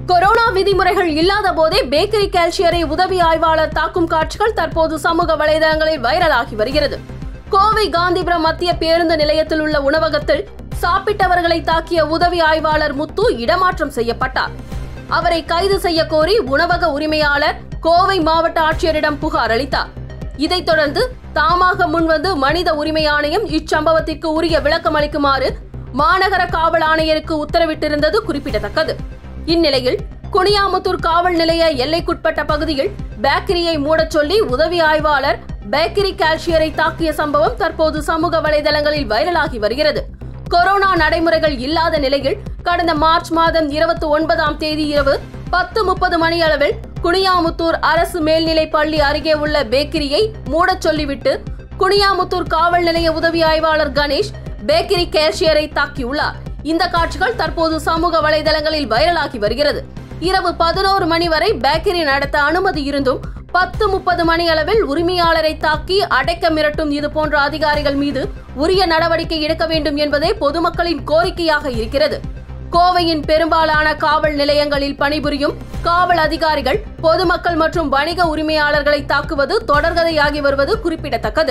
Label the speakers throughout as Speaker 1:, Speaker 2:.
Speaker 1: corona விதிமுறைகள் இல்லாத போதே பேக்கரி கேல்சியரை உதவி ஆய்வாளர் தாக்கும் காட்சிகள் தற்போது சமூக வலைதளங்களில் வைரலாகி வருகிறது கோவை காந்திபுரம் மத்திய பேருந்து நிலையத்தில் உள்ள உணவகத்தில் சாப்பிட்டவர்களை தாக்கிய உதவி ஆய்வாளர் முத்து இடமாற்றம் செய்யப்பட்டார் அவரை கைது செய்ய கோரி உணவக உரிமையாளர் கோவை மாவட்ட ஆட்சியரிடம் புகார் அளித்தார் இதைத் தொடர்ந்து தாமாக முன்வந்து மனித உரிமை ஆணையம் இச்சம்பவத்திற்கு உரிய விளக்கம் அளிக்குமாறு மாநகர காவல் ஆணையருக்கு உத்தரவிட்டிருந்தது குறிப்பிடத்தக்கது இந்நிலையில் குனியாமுத்தூர் காவல் நிலைய எல்லைக்குட்பட்ட பகுதியில் பேக்கரியை மூடச் சொல்லி உதவி ஆய்வாளர் பேக்கரி கால்சியரை தாக்கிய சம்பவம் தற்போது சமூக வலைதளங்களில் வைரலாகி வருகிறது கொரோனா நடைமுறைகள் இல்லாத நிலையில் கடந்த மார்ச் மாதம் இருபத்தி ஒன்பதாம் தேதி இரவு பத்து முப்பது மணி அளவில் குனியாமுத்தூர் அரசு மேல்நிலைப் பள்ளி அருகே உள்ள பேக்கரியை மூடச் சொல்லிவிட்டு குனியாமுத்தூர் காவல் நிலைய உதவி ஆய்வாளர் கணேஷ் பேக்கரி கேஷியரை தாக்கியுள்ளார் இந்த காட்சிகள் தற்போது சமூக வலைதளங்களில் வைரலாகி வருகிறது இரவு பதினோரு மணி வரை பேக்கரி நடத்த அனுமதி இருந்தும் பத்து முப்பது மணி அளவில் உரிமையாளரை தாக்கி அடைக்க மிரட்டும் இது போன்ற அதிகாரிகள் மீது உரிய நடவடிக்கை எடுக்க வேண்டும் என்பதே பொதுமக்களின் கோரிக்கையாக இருக்கிறது கோவையின் பெரும்பாலான காவல் நிலையங்களில் பணிபுரியும் காவல் அதிகாரிகள் பொதுமக்கள் மற்றும் வணிக உரிமையாளர்களை தாக்குவது தொடர்கதையாகி வருவது குறிப்பிடத்தக்கது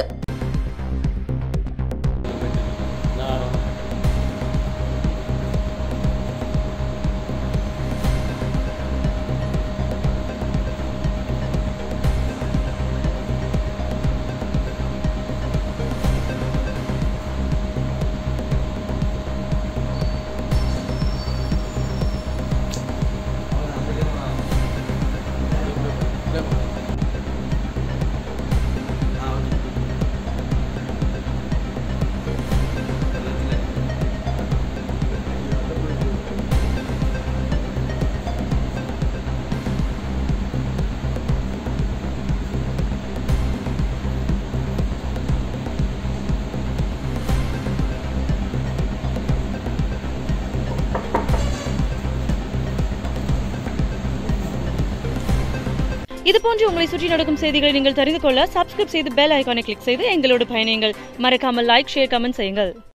Speaker 2: இது போன்று உங்களை சுற்றி நடக்கும் செய்திகளை நீங்கள் தெரிந்து கொள்ள சப்ஸ்கிரைப் செய்து பெல் ஐகானை கிளிக் செய்து எங்களோடு பயணியுங்கள் மறக்காமல் லைக் ஷேர் கமெண்ட் செய்யுங்கள்